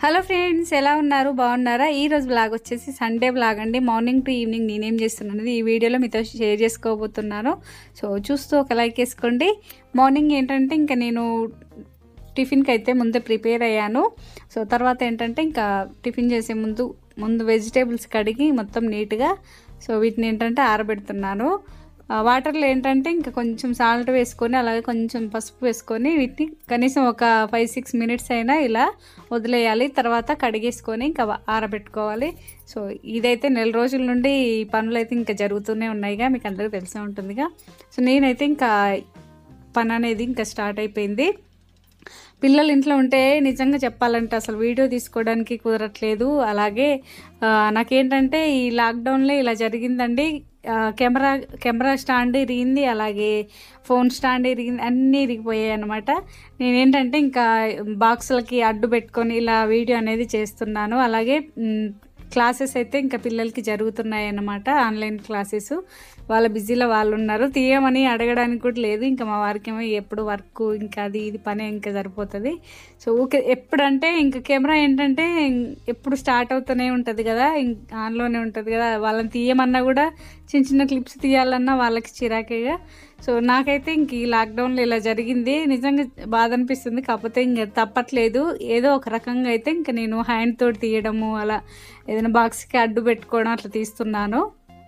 hello friends ఎలా ఉన్నారు బాగున్నారా ఈ రోజు బ్లాగ్ వచ్చేసి సండే బ్లాగ్ అండి మార్నింగ్ టు ఈవినింగ్ నేనేం చేస్తున్నాను ఈ వీడియోలో మీతో షేర్ చేసుకోబోతున్నాను సో చూస్తూ ఒక లైక్ వేసుకోండి మార్నింగ్ ఏంటంటే ఇంకా నేను టిఫిన్కి అయితే ముందే ప్రిపేర్ అయ్యాను సో తర్వాత ఏంటంటే ఇంకా టిఫిన్ చేసే ముందు ముందు వెజిటేబుల్స్ కడిగి మొత్తం నీట్గా సో వీటిని ఏంటంటే ఆరబెడుతున్నాను ఆ, వాటర్లో ఏంటంటే ఇంకా కొంచెం సాల్ట్ వేసుకొని అలాగే కొంచెం పసుపు వేసుకొని వీటిని కనీసం ఒక ఫైవ్ సిక్స్ మినిట్స్ అయినా ఇలా వదిలేయాలి తర్వాత కడిగేసుకొని ఇంకా ఆరబెట్టుకోవాలి సో ఇదైతే నెల రోజుల నుండి ఈ పనులు అయితే ఇంకా జరుగుతూనే ఉన్నాయిగా మీకు అందరికీ తెలిసే ఉంటుందిగా సో నేనైతే ఇంకా పని అనేది ఇంకా స్టార్ట్ అయిపోయింది పిల్లలు ఇంట్లో ఉంటే నిజంగా చెప్పాలంటే అసలు వీడియో తీసుకోవడానికి కుదరట్లేదు అలాగే ఆ, నాకేంటంటే ఈ లాక్డౌన్లో ఇలా జరిగిందండి ఆ, కెమెరా కెమెరా స్టాండ్ ఇరిగింది అలాగే ఫోన్ స్టాండ్ ఇరిగింది అన్నీ ఇరిగిపోయాయి అనమాట నేనేంటంటే ఇంకా బాక్సులకి అడ్డు పెట్టుకొని ఇలా వీడియో అనేది చేస్తున్నాను అలాగే మ్, క్లాసెస్ అయితే ఇంకా పిల్లలకి జరుగుతున్నాయి అన్నమాట ఆన్లైన్ క్లాసెస్ వాళ్ళ బిజీలో వాళ్ళు ఉన్నారు తీయమని అడగడానికి కూడా లేదు ఇంకా మా వారికి ఏమో ఎప్పుడు వర్క్ ఇంకా అది ఇది పని ఇంకా సరిపోతుంది సో ఓకే ఎప్పుడంటే ఇంకా కెమెరా ఏంటంటే ఎప్పుడు స్టార్ట్ అవుతూనే ఉంటుంది కదా ఇం- ఆన్లోనే ఉంటుంది కదా వాళ్ళని తీయమన్నా కూడా చిన్న చిన్న క్లిప్స్ తీయాలన్నా వాళ్ళకి చిరాకేగా సో నాకైతే ఇంక ఈ లాక్డౌన్లో ఇలా జరిగింది నిజంగా బాధ అనిపిస్తుంది కాకపోతే ఇంక తప్పట్లేదు ఏదో ఒక రకంగా అయితే ఇంక నేను హ్యాండ్ తోటి తీయడము అలా ఏదైనా బాక్స్కి అడ్డు పెట్టుకోవడం అట్లా తీస్తున్నాను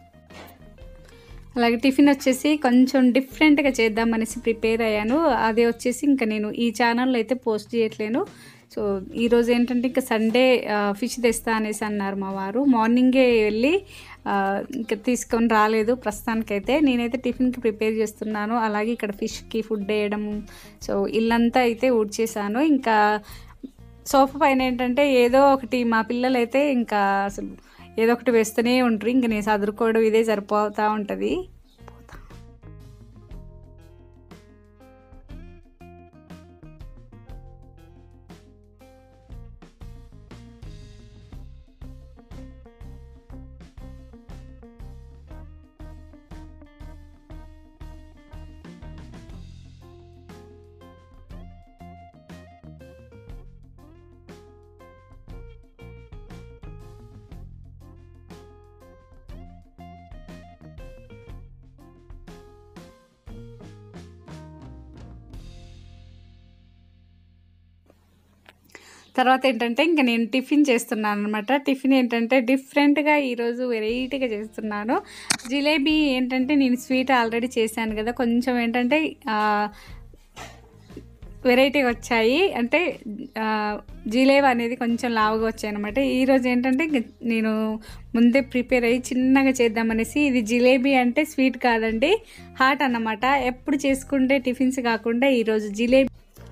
అలాగే టిఫిన్ వచ్చేసి కొంచెం డిఫరెంట్గా చేద్దామనేసి ప్రిపేర్ అయ్యాను అది వచ్చేసి ఇంకా నేను ఈ ఛానల్లో అయితే పోస్ట్ చేయట్లేను సో ఈరోజు ఏంటంటే ఇంకా సండే ఫిష్ తెస్తా అనేసి అన్నారు మా వారు మార్నింగే వెళ్ళి ఆ, ఇంకా తీసుకొని రాలేదు ప్రస్తుతానికైతే నేనైతే టిఫిన్కి ప్రిపేర్ చేస్తున్నాను అలాగే ఇక్కడ ఫిష్కి ఫుడ్ వేయడము సో ఇల్లంతా అయితే ఊడ్చేసాను ఇంకా సోఫా పైన ఏంటంటే ఏదో ఒకటి మా పిల్లలు అయితే ఇంకా అసలు ఏదో ఒకటి వేస్తూనే ఉంటారు ఇంకా నేను చదువుకోవడం ఇదే సరిపోతూ ఉంటుంది తర్వాత ఏంటంటే ఇంకా నేను టిఫిన్ చేస్తున్నాను అనమాట టిఫిన్ ఏంటంటే డిఫరెంట్గా ఈరోజు వెరైటీగా చేస్తున్నాను జిలేబీ ఏంటంటే నేను స్వీట్ ఆల్రెడీ చేశాను కదా కొంచెం ఏంటంటే వెరైటీగా వచ్చాయి అంటే ఆ, జిలేబీ అనేది కొంచెం లావుగా వచ్చాయి అనమాట ఈరోజు ఏంటంటే ఇంక నేను ముందే ప్రిపేర్ అయ్యి చిన్నగా చేద్దామనేసి ఇది జిలేబీ అంటే స్వీట్ కాదండి హాట్ అన్నమాట ఎప్పుడు చేసుకుంటే టిఫిన్స్ కాకుండా ఈరోజు జిలేబీ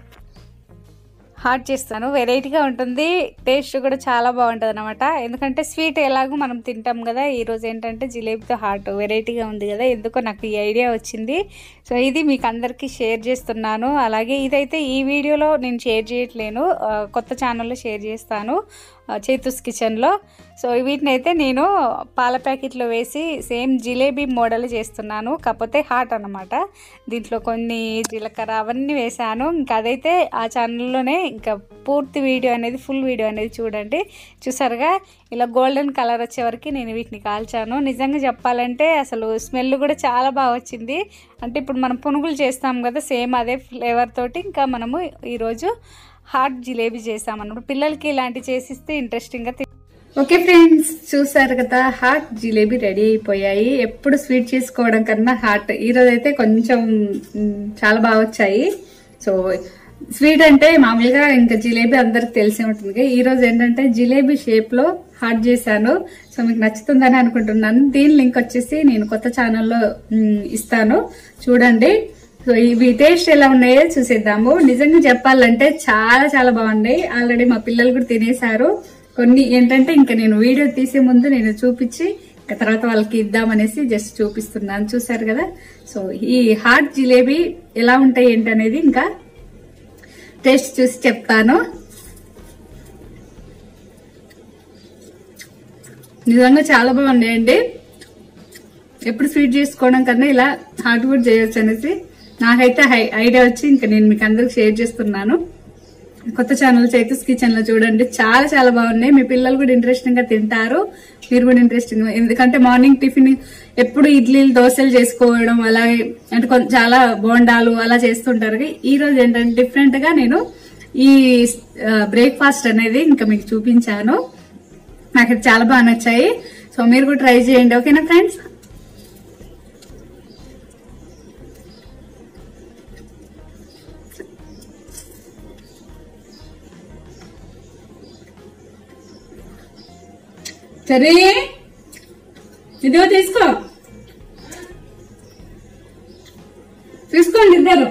హాట్ చేస్తాను వెరైటీగా ఉంటుంది టేస్ట్ కూడా చాలా బాగుంటుంది అనమాట ఎందుకంటే స్వీట్ ఎలాగో మనం తింటాం కదా ఈరోజు ఏంటంటే జిలేబీతో హాట్ వెరైటీగా ఉంది కదా ఎందుకో నాకు ఈ ఐడియా వచ్చింది సో ఇది మీకు అందరికీ షేర్ చేస్తున్నాను అలాగే ఇదైతే ఈ వీడియోలో నేను షేర్ చేయట్లేను ఆ, కొత్త ఛానల్లో షేర్ చేస్తాను ఆ, చేతుస్ కిచెన్లో సో వీటిని అయితే నేను పాల ప్యాకెట్లో వేసి సేమ్ జిలేబీ మోడల్ చేస్తున్నాను కాకపోతే హాట్ అన్నమాట దీంట్లో కొన్ని జీలకర్ర అవన్నీ వేసాను ఇంకా అదైతే ఆ ఛానల్లోనే ఇంకా పూర్తి వీడియో అనేది ఫుల్ వీడియో అనేది చూడండి చూసారుగా ఇలా గోల్డెన్ కలర్ వచ్చే వరకు నేను వీటిని కాల్చాను నిజంగా చెప్పాలంటే అసలు స్మెల్ కూడా చాలా బాగా వచ్చింది అంటే ఇప్పుడు మనం పునుగులు చేస్తాం కదా సేమ్ అదే ఫ్లేవర్ తోటి ఇంకా మనము ఈరోజు హాట్ జిలేబీ చేసామన్నమాట పిల్లలకి ఇలాంటివి చేసిస్తే ఇంట్రెస్టింగ్గా ఓకే ఫ్రెండ్స్ చూసారు కదా హాట్ జిలేబీ రెడీ అయిపోయాయి ఎప్పుడు స్వీట్ చేసుకోవడం కన్నా హాట్ ఈ రోజు అయితే కొంచెం మ్, చాలా బాగా వచ్చాయి సో స్వీట్ అంటే మామూలుగా ఇంకా జిలేబీ అందరికి తెలిసే ఉంటుంది ఈ రోజు ఏంటంటే జిలేబీ షేప్ లో హాట్ చేశాను సో మీకు నచ్చుతుందని అనుకుంటున్నాను దీని లింక్ వచ్చేసి నేను కొత్త ఛానల్లో మ్, ఇస్తాను చూడండి సో ఇవి టేస్ట్ ఎలా ఉన్నాయో చూసేద్దాము నిజంగా చెప్పాలంటే చాలా చాలా బాగున్నాయి ఆల్రెడీ మా పిల్లలు కూడా తినేశారు కొన్ని ఏంటంటే ఇంకా నేను వీడియో తీసే ముందు నేను చూపించి ఇంకా తర్వాత వాళ్ళకి ఇద్దామనేసి జస్ట్ చూపిస్తున్నాను చూసారు కదా సో ఈ హాట్ జిలేబీ ఎలా ఉంటాయి ఏంటి అనేది ఇంకా టేస్ట్ చూసి చెప్తాను నిజంగా చాలా బాగున్నాయండి ఎప్పుడు స్వీట్ చేసుకోవడం కన్నా ఇలా హాట్ కూడా చేయొచ్చు అనేసి నాకైతే ఐ- ఐడియా వచ్చి ఇంకా నేను మీకు అందరికి షేర్ చేస్తున్నాను కొత్త ఛానల్ చైతస్ కిచెన్ లో చూడండి చాలా చాలా బాగున్నాయి మీ పిల్లలు కూడా ఇంట్రెస్టింగ్ గా తింటారు మీరు కూడా ఇంట్రెస్టింగ్ ఎందుకంటే మార్నింగ్ టిఫిన్ ఎప్పుడు ఇడ్లీలు దోశలు చేసుకోవడం అలాగే అంటే కొంచెం చాలా బోండాలు అలా చేస్తుంటారు ఈ రోజు ఏంటంటే డిఫరెంట్ గా నేను ఈ బ్రేక్ఫాస్ట్ అనేది ఇంకా మీకు చూపించాను నాకు ఇది చాలా బాగా నచ్చాయి సో మీరు కూడా ట్రై చేయండి ఓకేనా ఫ్రెండ్స్ సరే ఇదిగో తీసుకో తీసుకోండి ఇద్దరు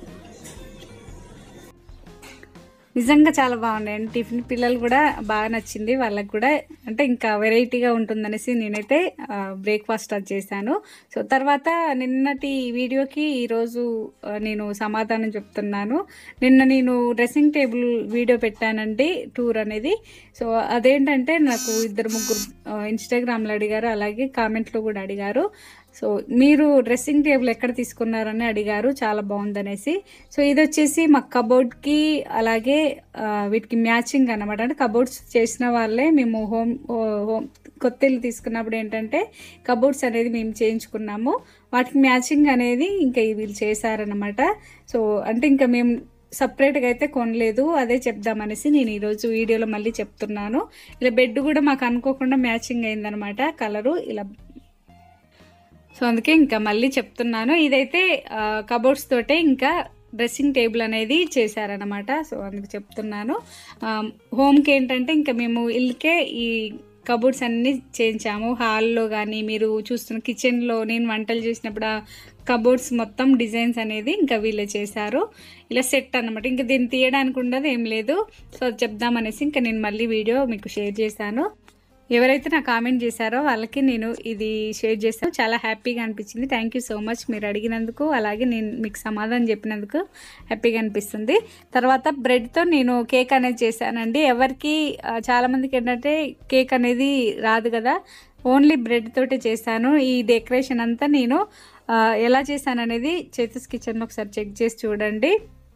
నిజంగా చాలా బాగున్నాయండి టిఫిన్ పిల్లలు కూడా బాగా నచ్చింది వాళ్ళకి కూడా అంటే ఇంకా వెరైటీగా ఉంటుందనేసి నేనైతే బ్రేక్ఫాస్ట్ అది చేశాను సో తర్వాత నిన్నటి వీడియోకి ఈరోజు ఆ, నేను సమాధానం చెప్తున్నాను నిన్న నేను డ్రెస్సింగ్ టేబుల్ వీడియో పెట్టానండి టూర్ అనేది సో అదేంటంటే నాకు ఇద్దరు ముగ్గురు ఇన్స్టాగ్రామ్లో అడిగారు అలాగే కామెంట్లో కూడా అడిగారు సో మీరు డ్రెస్సింగ్ టేబుల్ ఎక్కడ తీసుకున్నారని అడిగారు చాలా బాగుందనేసి సో ఇది వచ్చేసి మా కబోర్డ్కి అలాగే ఆ, వీటికి మ్యాచింగ్ అనమాట అంటే కబోర్డ్స్ చేసిన వాళ్ళే మేము హోమ్ హోమ్ కొత్త ఇల్లు తీసుకున్నప్పుడు ఏంటంటే కబోర్డ్స్ అనేది మేము చేయించుకున్నాము వాటికి మ్యాచింగ్ అనేది ఇంకా వీళ్ళు చేశారనమాట సో అంటే ఇంకా మేము సపరేట్గా అయితే కొనలేదు అదే చెప్దామనేసి నేను ఈరోజు వీడియోలో మళ్ళీ చెప్తున్నాను ఇలా బెడ్ కూడా మాకు అనుకోకుండా మ్యాచింగ్ అయిందనమాట కలరు ఇలా సో అందుకే ఇంకా మళ్ళీ చెప్తున్నాను ఇదైతే కబోర్డ్స్ తోటే ఇంకా డ్రెస్సింగ్ టేబుల్ అనేది చేశారనమాట సో అందుకు చెప్తున్నాను ఆ, హోమ్కి ఏంటంటే ఇంకా మేము ఇల్లుకే ఈ కబోర్డ్స్ అన్నీ చేయించాము హాల్లో కానీ మీరు చూస్తున్న కిచెన్లో నేను వంటలు చేసినప్పుడు ఆ కబోర్డ్స్ మొత్తం డిజైన్స్ అనేది ఇంకా వీళ్ళే చేశారు ఇలా సెట్ అనమాట ఇంకా దీన్ని తీయడానికి ఉండదు ఏం లేదు సో అది చెప్దామనేసి ఇంకా నేను మళ్ళీ వీడియో మీకు షేర్ చేశాను ఎవరైతే నాకు కామెంట్ చేశారో వాళ్ళకి నేను ఇది షేర్ చేస్తాను చాలా హ్యాపీగా అనిపించింది థ్యాంక్ యూ సో మచ్ మీరు అడిగినందుకు అలాగే నేను మీకు సమాధానం చెప్పినందుకు హ్యాపీగా అనిపిస్తుంది తర్వాత బ్రెడ్తో నేను కేక్ అనేది చేశానండి ఎవరికి ఆ, చాలామందికి ఏంటంటే కేక్ అనేది రాదు కదా ఓన్లీ బ్రెడ్ తోటే చేశాను ఈ డెకరేషన్ అంతా నేను ఆ, ఎలా చేశాను అనేది చేతస్ కిచెన్ ఒకసారి చెక్ చేసి చూడండి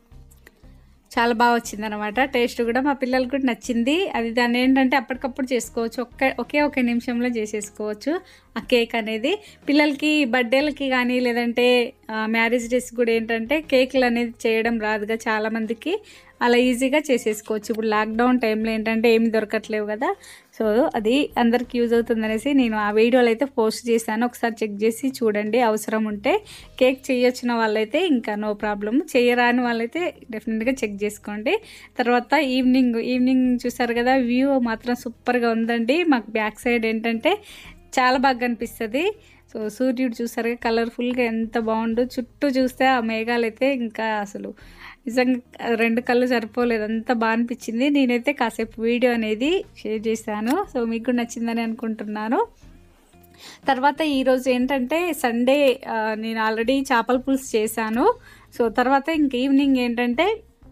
చాలా బాగా వచ్చింది అనమాట టేస్ట్ కూడా మా పిల్లలకు కూడా నచ్చింది అది దాన్ని ఏంటంటే అప్పటికప్పుడు చేసుకోవచ్చు ఒక్క ఒకే ఒక నిమిషంలో చేసేసుకోవచ్చు ఆ కేక్ అనేది పిల్లలకి బర్త్డేలకి కానీ లేదంటే మ్యారేజ్ డేస్ కూడా ఏంటంటే కేకులు అనేది చేయడం రాదుగా చాలామందికి అలా ఈజీగా చేసేసుకోవచ్చు ఇప్పుడు లాక్డౌన్ టైంలో ఏంటంటే ఏమి దొరకట్లేవు కదా సో అది అందరికి యూజ్ అవుతుందనేసి నేను ఆ వీడియోలో అయితే పోస్ట్ చేశాను ఒకసారి చెక్ చేసి చూడండి అవసరం ఉంటే కేక్ చేయొచ్చిన వాళ్ళైతే ఇంకా నో ప్రాబ్లం చేయరాని వాళ్ళైతే డెఫినెట్గా చెక్ చేసుకోండి తర్వాత ఈవినింగ్ ఈవినింగ్ చూసారు కదా వ్యూ మాత్రం సూపర్గా ఉందండి మాకు బ్యాక్ సైడ్ ఏంటంటే చాలా బాగా అనిపిస్తుంది సో సూర్యుడు చూసారుగా కలర్ఫుల్గా ఎంత బాగుండు చుట్టూ చూస్తే ఆ మేఘాలు అయితే ఇంకా అసలు నిజంగా రెండు కళ్ళు సరిపోలేదు అంత బాగా అనిపించింది నేనైతే కాసేపు వీడియో అనేది షేర్ చేశాను సో మీకు కూడా నచ్చిందని అనుకుంటున్నాను తర్వాత ఈరోజు ఏంటంటే సండే ఆ, నేను ఆల్రెడీ చేపల పులుసు చేశాను సో తర్వాత ఇంక ఈవినింగ్ ఏంటంటే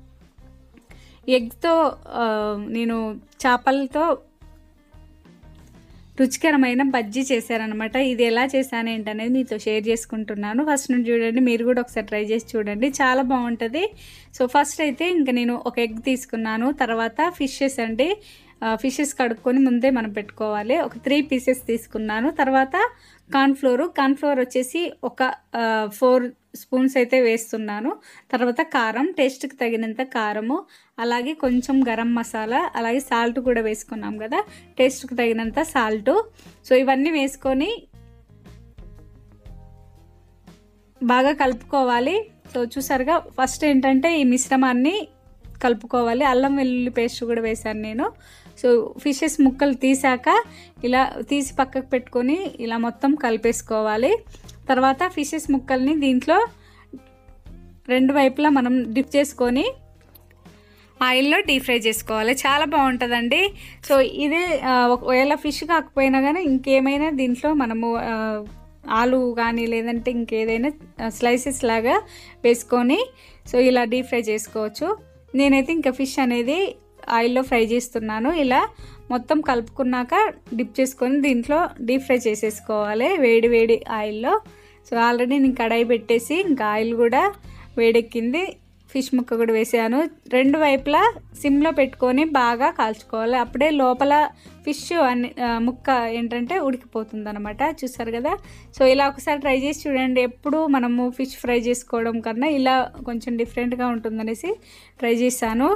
ఎగ్తో ఆ, నేను చేపలతో రుచికరమైన బజ్జీ చేశారనమాట ఇది ఎలా చేశాను ఏంటనేది మీతో షేర్ చేసుకుంటున్నాను ఫస్ట్ నుండి చూడండి మీరు కూడా ఒకసారి ట్రై చేసి చూడండి చాలా బాగుంటుంది సో ఫస్ట్ అయితే ఇంకా నేను ఒక ఎగ్ తీసుకున్నాను తర్వాత ఫిషెస్ అండి ఫిషెస్ కడుక్కొని ముందే మనం పెట్టుకోవాలి ఒక త్రీ పీసెస్ తీసుకున్నాను తర్వాత కార్న్ఫ్లోరు కార్న్ఫ్లోర్ వచ్చేసి ఒక ఫోర్ స్పూన్స్ అయితే వేస్తున్నాను తర్వాత కారం టేస్ట్కి తగినంత కారము అలాగే కొంచెం గరం మసాలా అలాగే సాల్ట్ కూడా వేసుకున్నాం కదా టేస్ట్కి తగినంత సాల్ట్ సో ఇవన్నీ వేసుకొని బాగా కలుపుకోవాలి సో చూసారుగా ఫస్ట్ ఏంటంటే ఈ మిశ్రమాన్ని కలుపుకోవాలి అల్లం వెల్లుల్లి పేస్ట్ కూడా వేశాను నేను సో ఫిషెస్ ముక్కలు తీసాక ఇలా తీసి పక్కకు పెట్టుకొని ఇలా మొత్తం కలిపేసుకోవాలి తర్వాత ఫిషెస్ ముక్కల్ని దీంట్లో రెండు వైపులా మనం డిప్ చేసుకొని ఆయిల్లో డీప్ ఫ్రై చేసుకోవాలి చాలా బాగుంటుందండి సో ఇదే ఆ, ఒకవేళ ఫిష్ కాకపోయినా కానీ ఇంకేమైనా దీంట్లో మనము ఆ, ఆలు కానీ లేదంటే ఇంకేదైనా స్లైసెస్ లాగా వేసుకొని సో ఇలా డీప్ ఫ్రై చేసుకోవచ్చు నేనైతే ఇంకా ఫిష్ అనేది ఆయిల్లో ఫ్రై చేస్తున్నాను ఇలా మొత్తం కలుపుకున్నాక డిప్ చేసుకొని దీంట్లో డీప్ ఫ్రై చేసేసుకోవాలి వేడి వేడి ఆయిల్లో సో ఆల్రెడీ నేను కడాయి పెట్టేసి ఇంకా ఆయిల్ కూడా వేడెక్కింది ఫిష్ ముక్క కూడా వేసాను రెండు వైపులా సిమ్లో పెట్టుకొని బాగా కాల్చుకోవాలి అప్పుడే లోపల ఫిష్ అన్ని ఆ, ముక్క ఏంటంటే ఉడికిపోతుంది అనమాట చూసారు కదా సో ఇలా ఒకసారి ట్రై చేసి చూడండి ఎప్పుడు మనము ఫిష్ ఫ్రై చేసుకోవడం కన్నా ఇలా కొంచెం డిఫరెంట్గా ఉంటుందనేసి ట్రై చేశాను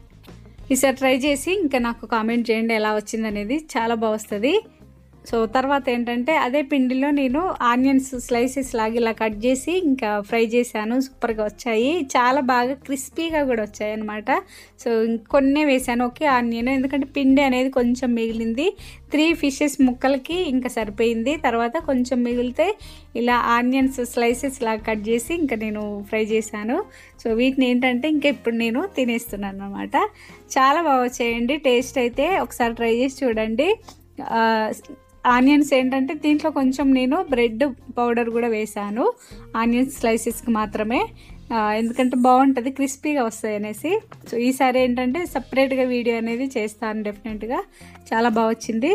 ఈసారి ట్రై చేసి ఇంకా నాకు కామెంట్ చేయండి ఎలా వచ్చిందనేది చాలా బాగా వస్తుంది సో తర్వాత ఏంటంటే అదే పిండిలో నేను ఆనియన్స్ స్లైసెస్ లాగా ఇలా కట్ చేసి ఇంకా ఫ్రై చేశాను సూపర్గా వచ్చాయి చాలా బాగా క్రిస్పీగా కూడా వచ్చాయి అనమాట సో కొన్ని వేసాను ఒకే ఆనియన్ ఎందుకంటే పిండి అనేది కొంచెం మిగిలింది త్రీ ఫిషెస్ ముక్కలకి ఇంకా సరిపోయింది తర్వాత కొంచెం మిగిలితే ఇలా ఆనియన్స్ స్లైసెస్ లాగా కట్ చేసి ఇంకా నేను ఫ్రై చేశాను సో వీటిని ఏంటంటే ఇంకా ఇప్పుడు నేను తినేస్తున్నాను అనమాట చాలా బాగా వచ్చాయండి టేస్ట్ అయితే ఒకసారి ట్రై చేసి చూడండి ఆ, ఆనియన్స్ ఏంటంటే దీంట్లో కొంచెం నేను బ్రెడ్ పౌడర్ కూడా వేసాను ఆనియన్స్ స్లైసెస్కి మాత్రమే ఆ, ఎందుకంటే బాగుంటుంది క్రిస్పీగా వస్తాయి అనేసి సో ఈసారి ఏంటంటే సపరేట్గా వీడియో అనేది చేస్తాను డెఫినెట్గా చాలా బాగా వచ్చింది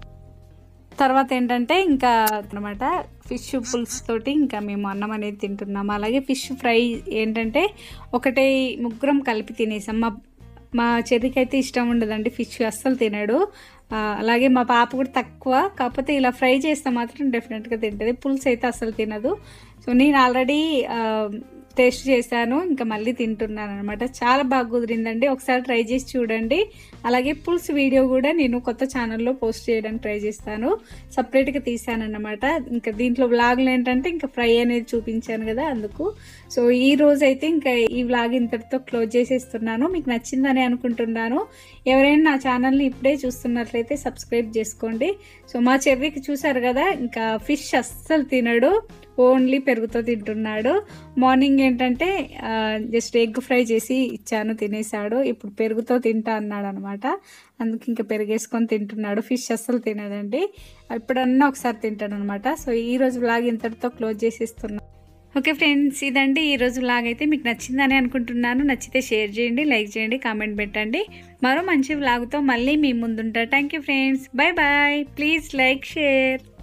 తర్వాత ఏంటంటే ఇంకా అనమాట ఫిష్ పులుసు తోటి ఇంకా మేము అన్నం అనేది తింటున్నాము అలాగే ఫిష్ ఫ్రై ఏంటంటే ఒకటే ముగ్గురం కలిపి తినేసాం మా మా చెర్రికి అయితే ఇష్టం ఉండదండి ఫిష్ అస్సలు తినడు ఆ, అలాగే మా పాప కూడా తక్కువ కాకపోతే ఇలా ఫ్రై చేస్తే మాత్రం డెఫినెట్గా తింటుంది పులుసు అయితే అస్సలు తినదు సో నేను ఆల్రెడీ టేస్ట్ చేశాను ఇంకా మళ్ళీ తింటున్నాను అనమాట చాలా బాగా కుదిరిందండి ఒకసారి ట్రై చేసి చూడండి అలాగే పులుసు వీడియో కూడా నేను కొత్త ఛానల్లో పోస్ట్ చేయడానికి ట్రై చేస్తాను సపరేట్గా తీసానన్నమాట ఇంకా దీంట్లో వ్లాగ్లు ఏంటంటే ఇంకా ఫ్రై అనేది చూపించాను కదా అందుకు సో ఈ రోజు అయితే ఇంకా ఈ వ్లాగ్ ఇంతటితో క్లోజ్ చేసేస్తున్నాను మీకు నచ్చిందని అనుకుంటున్నాను ఎవరైనా నా ఛానల్ని ఇప్పుడే చూస్తున్నట్లయితే సబ్స్క్రైబ్ చేసుకోండి సో మా చెర్రీకి చూసారు కదా ఇంకా ఫిష్ అస్సలు తినడు ఓన్లీ పెరుగుతో తింటున్నాడు మార్నింగ్ ఏంటంటే జస్ట్ ఎగ్ ఫ్రై చేసి ఇచ్చాను తినేసాడు ఇప్పుడు పెరుగుతో తింటా అన్నాడు అనమాట అందుకు ఇంకా పెరిగేసుకొని తింటున్నాడు ఫిష్ అస్సలు తినడండి ఎప్పుడన్నా ఒకసారి తింటాడు అనమాట సో ఈ రోజు వ్లాగ్ ఇంతటితో క్లోజ్ చేసేస్తున్నాను ఓకే ఫ్రెండ్స్ ఇదండి ఈరోజు వ్లాగ్ అయితే మీకు నచ్చిందని అనుకుంటున్నాను నచ్చితే షేర్ చేయండి లైక్ చేయండి కామెంట్ పెట్టండి మరో మంచి వ్లాగ్తో మళ్ళీ మీ ముందుంటా thank you friends bye bye please like share